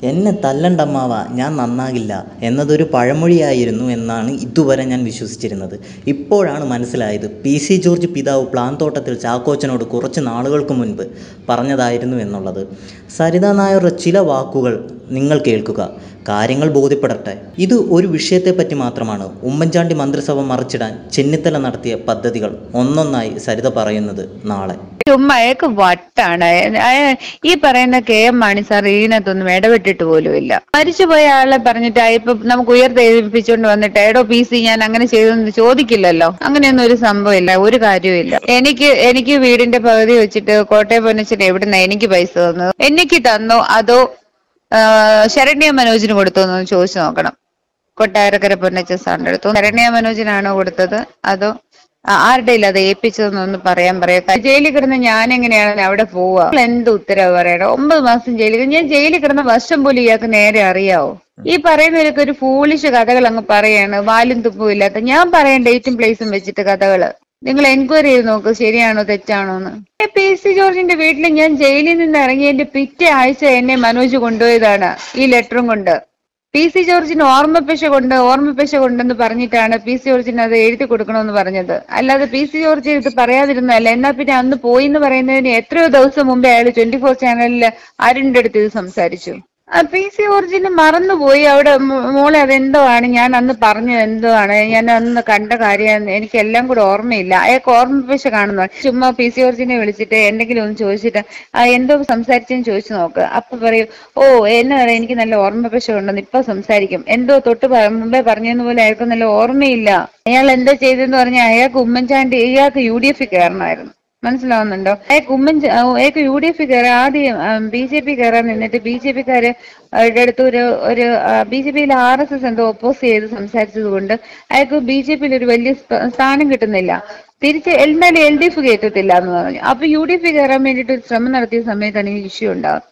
എന്നെ തല്ലണ്ടമ്മാവ ഞാൻ നന്നാകില്ല എന്നതൊരു പഴമൊഴിയായിരുന്നു എന്നാണ് ഇതുവരെ ഞാൻ വിശ്വസിച്ചിരുന്നത് ഇപ്പോഴാണ് മനസ്സിലായത് പി സി ജോർജ് പിതാവ് പ്ലാൻ തോട്ടത്തിൽ ചാക്കോച്ചനോട് കുറച്ച് നാളുകൾക്ക് മുൻപ് പറഞ്ഞതായിരുന്നു എന്നുള്ളത് സരിത നായരുടെ ചില വാക്കുകൾ നിങ്ങൾ കേൾക്കുക കാര്യങ്ങൾ ബോധ്യപ്പെടട്ടെ ഇത് ഒരു വിഷയത്തെപ്പറ്റി മാത്രമാണ് ഉമ്മൻചാണ്ടി മന്ത്രിസഭ മറിച്ചിടാൻ ചെന്നിത്തല നടത്തിയ പദ്ധതികൾ ഒന്നൊന്നായി സരിത പറയുന്നത് നാളെ ചുമ്മാ അയാൾക്ക് വട്ടാണ് അയ- ഈ പറയുന്ന കെ എം മാണി സാർ ഇതിനകത്തൊന്നും ഇടപെട്ടിട്ട് പോലും ഇല്ല മരിച്ചുപോയ ആളെ പറഞ്ഞിട്ട് ഇപ്പൊ നമുക്ക് ഉയർത്തെഴുതിപ്പിച്ചുകൊണ്ട് വന്നിട്ട് എടോ പി സി ഞാൻ അങ്ങനെ ചെയ്തെന്ന് ചോദിക്കില്ലല്ലോ അങ്ങനെയൊന്നും ഒരു സംഭവമില്ല ഒരു കാര്യമില്ല എനിക്ക് എനിക്ക് വീടിന്റെ പകുതി വെച്ചിട്ട് കോട്ടയം പൊന്നച്ചൻ എവിടുന്ന എനിക്ക് പൈസ തന്നത് എനിക്ക് തന്നോ അതോ ആ, ശരണ്യ മനോജിന് കൊടുത്തോ എന്ന് ചോദിച്ചു നോക്കണം കൊട്ടാരക്കര പൊന്നച്ച സാറിന്റെ അടുത്ത് ശരണ്യ മനോജിനാണോ കൊടുത്തത് അതോ ആ, ആരുടെ ഇല്ല അത് ഏൽപ്പിച്ചതെന്നൊന്ന് പറയാൻ പറയാം ജയിലിൽ കിടന്ന് ഞാൻ എങ്ങനെയാണ് അവിടെ പോവുക നിങ്ങൾ എന്ത് ഉത്തരവ് പറയണം ഒമ്പത് മാസം ജയിലിൽ കിടന്ന് ഞാൻ ജയിലിൽ കിടന്ന വർഷം പോലും ഇയാൾക്ക് നേരെ അറിയാവോ ഈ പറയുന്നവരൊക്കെ ഒരു ഫൂളിഷ് കഥകൾ അങ്ങ് പറയാണ് വാലും തുപ്പും ഇല്ലാത്ത ഞാൻ പറയാൻ ഡേറ്റും പ്ലേസും വെച്ചിട്ട് കഥകള് നിങ്ങൾ എൻക്വയറി ചെയ്ത് നോക്ക് ശരിയാണോ തെറ്റാണോ എന്ന് പി സി ജോർജിന്റെ വീട്ടിൽ ഞാൻ ജയിലിൽ നിന്ന് ഇറങ്ങിയതിന്റെ പിറ്റേ ആഴ്ച എന്നെ മനോജ് കൊണ്ടുപോയതാണ് ഈ ലെറ്ററും കൊണ്ട് പി സി ജോർജിന് ഓർമ്മപ്പശ കൊണ്ട് ഓർമ്മപ്പശ കൊണ്ടെന്ന് പറഞ്ഞിട്ടാണ് പി സി ജോർജിന് അത് എഴുതി കൊടുക്കണമെന്ന് പറഞ്ഞത് അല്ലാതെ പി സി ജോർജ് ഇത് പറയാതിരുന്നല്ല എന്നാ പിന്നെ അന്ന് പോയി എന്ന് പറയുന്നതിന് എത്രയോ ദിവസം മുമ്പേ അയാൾ ട്വന്റി ഫോർ ചാനലിൽ ആരുടെ അടുത്ത് ഇത് സംസാരിച്ചു ആ പി സി ജോർജിന് മറന്നുപോയി അവിടെ മോ- മോളെ അതെന്തോ ആണ് ഞാൻ അന്ന് പറഞ്ഞത് എന്തോ ആണ് ഞാൻ അന്ന് കണ്ട കാര്യം എനിക്ക് എല്ലാം കൂടെ ഓർമ്മയില്ല അയാൾക്ക് ഓർമ്മപ്പശ കാണുന്നു ചുമ്മാ പി സി ജോർജിനെ വിളിച്ചിട്ട് എന്തെങ്കിലും ഒന്ന് ചോദിച്ചിട്ട് ആ എന്തോ സംസാരിച്ചെന്ന് ചോദിച്ചു നോക്ക് അപ്പൊ പറയും ഓ എന്നെ പറയാം എനിക്ക് നല്ല ഓർമ്മപ്പശ ഉണ്ടെന്ന് ഇപ്പൊ സംസാരിക്കും എന്തോ തൊട്ട് പ- മുമ്പേ പറഞ്ഞതെന്ന് പോലെ അയാൾക്ക് നല്ല ഓർമ്മയില്ല അയാൾ എന്താ ചെയ്തെന്ന് പറഞ്ഞാൽ അയാൾക്ക് ഉമ്മൻചാണ്ടി ഇയാൾക്ക് യു ഡി എഫ് കയറണമായിരുന്നു മനസ്സിലാവുന്നുണ്ടോ അയാൾക്ക് ഉമ്മൻ അയാൾക്ക് യു ഡി എഫ് കയറാൻ ആദ്യം ബി ജെ പി കയറാൻ നിന്നിട്ട് ബി ജെ പിക്കാര് അടുത്ത് ഒരു ഒരു ബി ജെ പിയിൽ ആർ എസ് എസ് എന്തോ ഒപ്പോസ് ചെയ്ത് സംസാരിച്ചത് കൊണ്ട് അയാൾക്ക് ബി ജെ പിയിൽ ഒരു വലിയ സ്ഥാ- സ്ഥാനം കിട്ടുന്നില്ല തിരിച്ച് എന്നാലും എൽ ഡി എഫ് കയറ്റത്തില്ല എന്ന് പറഞ്ഞു അപ്പൊ യു ഡി എഫ് കയറാൻ വേണ്ടിയിട്ട് ഒരു ശ്രമം നടത്തിയ സമയത്താണ് ഈ ഇഷ്യൂ ഉണ്ടാകുന്നത്